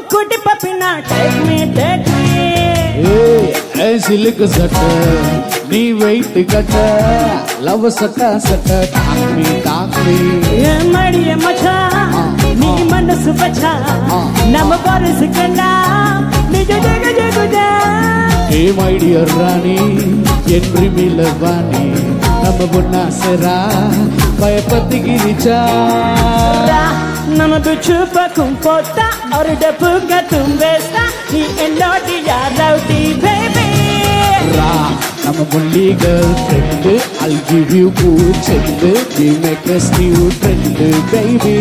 குட்டி பப்பினா take me take me ஏ சிலுக்கு சட்ட நீ வெயிட் கட்ட லவ் சட்ட சட்ட டாக்மி டாக்மி என் மடிய மச்சான் நீ மனசு வச்சா நம்ம பரிசுக்கலாம் நிஜ ஜெக ஜெகுதா ஏ மை டியர் ராணி என்று மிலவாணி நம்ம பொண்ணா செரா பயப்பத்தி கிரிச்சா நம்ம பிச்சு பக்கம் போட்டா ஒரு டப்பு கத்தும் வேஸ்டா நீ என்னோட யாரவுடி பேபி ரா நம்ம புள்ளி girl friend I'll give you good scent we make us new friend baby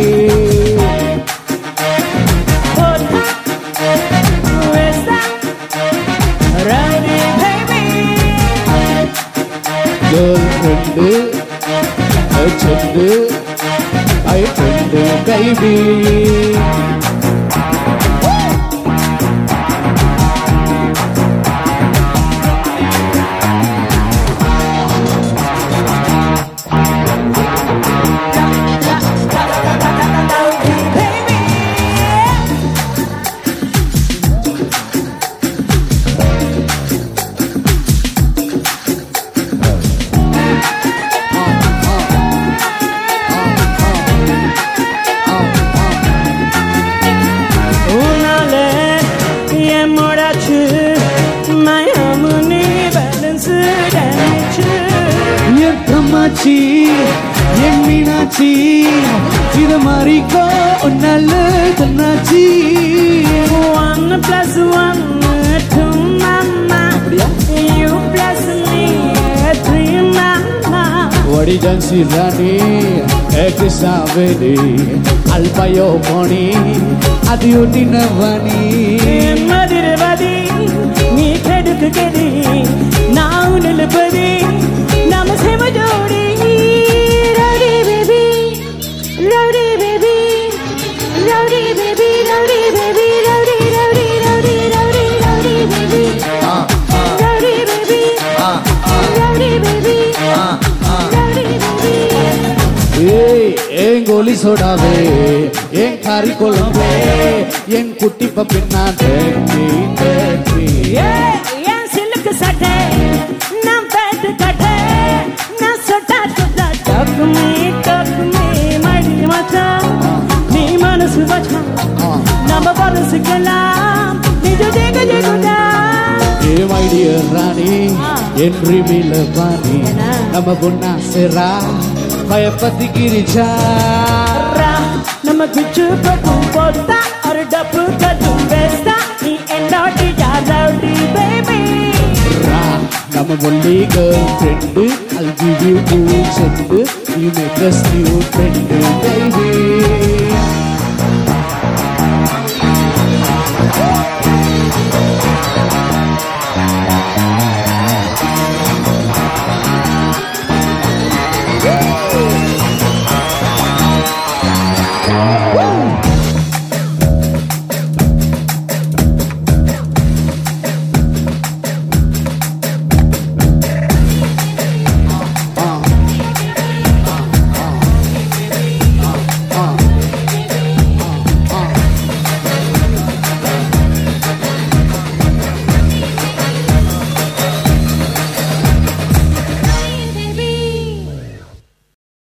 போட்டா வேஸ்டா rowdy baby girl friend scent I friend baby உன்னால என் முடாச்சு மயமுனி பேலன்ஸ் டேமேஜ் என் பிரம்மாச்சி என் மீனாட்சி இத மாறிக்கோ நல்ல தன்னாச்சி One plus one, two, mama. You plus me, three, mama. வடிஜன்சி ராணி ஏகிசாவேடி அல்பயோ போனி அது ஒட்டினவனி மதுரவதி நீ கெடுக்கு கெடி நான் நிலுபதி நாம சேம ஜோடி rowdy baby rowdy baby rowdy baby rowdy baby rowdy rowdy rowdy rowdy rowdy baby rowdy baby rowdy baby rowdy baby ஏய் ஏன் கோலி சோடாவே ஏன் காரி கொழும்பே என் குட்டி பப்பின்னா தேக்கி தேக்கி என் சிலுக்கு சட்டை நான் பேட்டு கட்டை நான் சொட்டா சொட்டா டக்குமே டக்குமே மடி மச்சான் நீ மனசு வச்சா நம்ம பரசுக்கலாம் நிஜ ஜெக ஜெகுதா ஏ மை டியர் ராணி என்று மிலவாணி நம்ம பொண்ணா செரா பயப்பத்தி கிரிச்சா நம்ம பிச்சு பக்கம் போட்டா ஒரு டப்பு கட்டும் வேஸ்டா நீ என்னோட யாரோடி பேபி ரா நம்ம ஒல்லி girl friend I'll give you cool scent you make us new friend baby